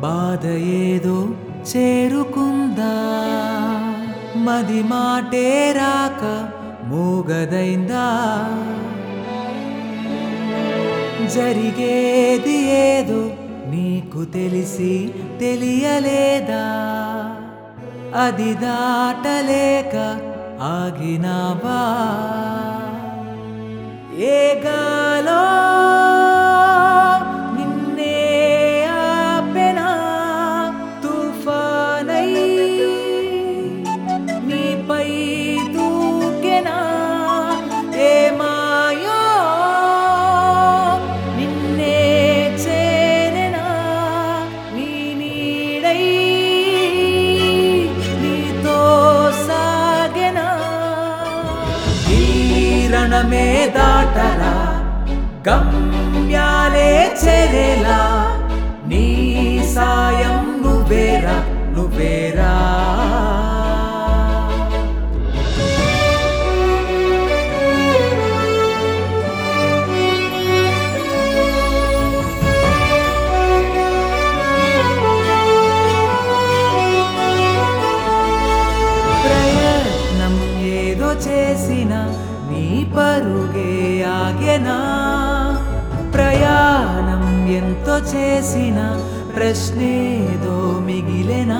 బాధ ఏదో చేరుకుందా మది మాటే రాక మూగదైందా జరిగేది ఏదో నీకు తెలిసి తెలియలేదా అది దాటలేక ఆగినావా ఏ గాలో నిన్నే ఆపెనా తుఫానై నీపై దూకెనా ఏ మాయో నిన్నే చేరెనా నీ నీడై నీతో సాగెనా ఈ రణమే దాటరా గమ్యాలే చెరేలా నీ సాయం నువ్వేరా నువ్వేరా ప్రయత్నం ఏదో చేసిన నీ పరుగే ఆగెనా ప్రయాణం ఎంతో చేసిన ప్రశ్నేదో మిగిలెనా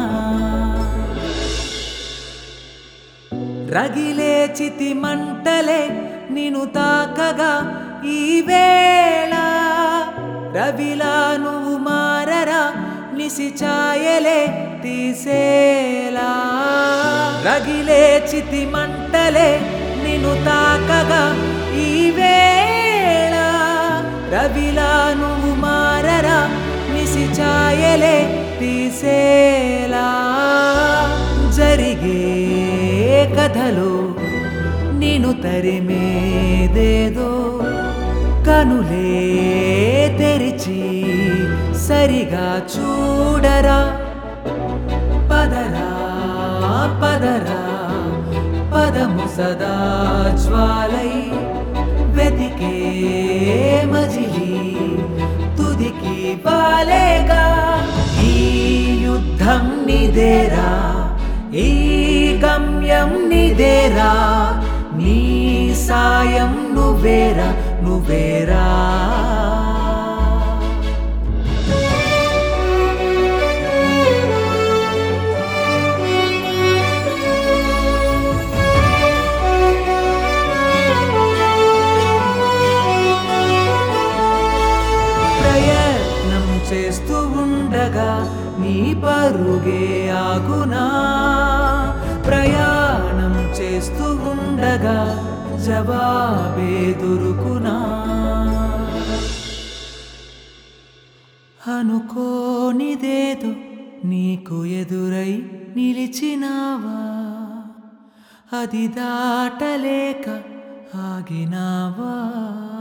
రగిలే చితి మంటలే నిను తాకగా ఈ వేళ రవిలా నువ్వు మారరా నిసి ఛాయలే తీసేలా రగిలే చితి మంటలే నిను తాకగా ఈ వేళ రవిలా నువ్వు మారరా నిసి ఛాయలే తీసేలా జరిగే కథలో నేను తరిమేదేదో కనులే తెరిచి సరిగా చూడరా పదరా పదరా పదము సదా జ్వాలై వెతికే మజిలీ తుదికి బాలేగా ఈ యుద్ధం నిదేరా ఈ గమ్యం నిదేరా నీ సాయం నువ్వేరా నువ్వేరా ప్రయత్నం చేస్తూ ఉండగా నీ పరుగే ఆగునా ప్రయాణం చేస్తూ ఉండగా జవాబే దొరుకునా అనుకోనిదేదో నీకు ఎదురై నిలిచినావా అది దాటలేక ఆగినావా